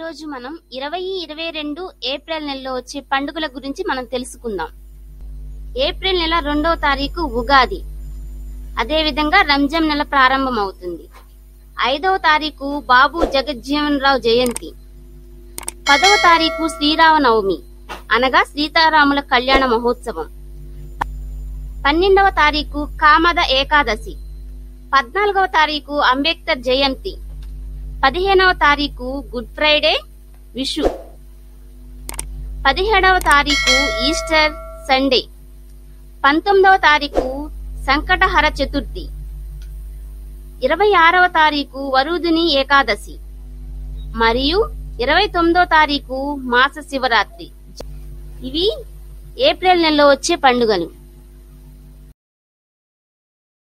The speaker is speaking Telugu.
రోజు మనం ఇరవై ఇరవై రెండు ఏప్రిల్ నెలలో వచ్చే పండుగల గురించి మనం తెలుసుకుందాం ఏప్రిల్ నెల రెండవ తారీఖు ఉగాది అదే విధంగా రంజాన్ నెల ప్రారంభం అవుతుంది ఐదవ తారీఖు బాబు జగజ్జీవన్ రావు జయంతి పదవ తారీఖు శ్రీరామనవమి అనగా సీతారాముల కళ్యాణ మహోత్సవం పన్నెండవ తారీఖు కామద ఏకాదశి పద్నాలుగవ తారీఖు అంబేద్కర్ జయంతి పదిహేనవ తారీఖు గుడ్ ఫ్రైడే విషు పదిహేడవ తారీఖు ఈస్టర్ సండే పంతొమ్మిదవ తారీఖు సంకటహర చతుర్థి ఇరవై ఆరవ తారీఖు వరుదిని ఏకాదశి మరియు ఇరవై తొమ్మిదవ తారీఖు మాస శివరాత్రి ఇవి ఏప్రిల్ నెలలో వచ్చే పండుగలు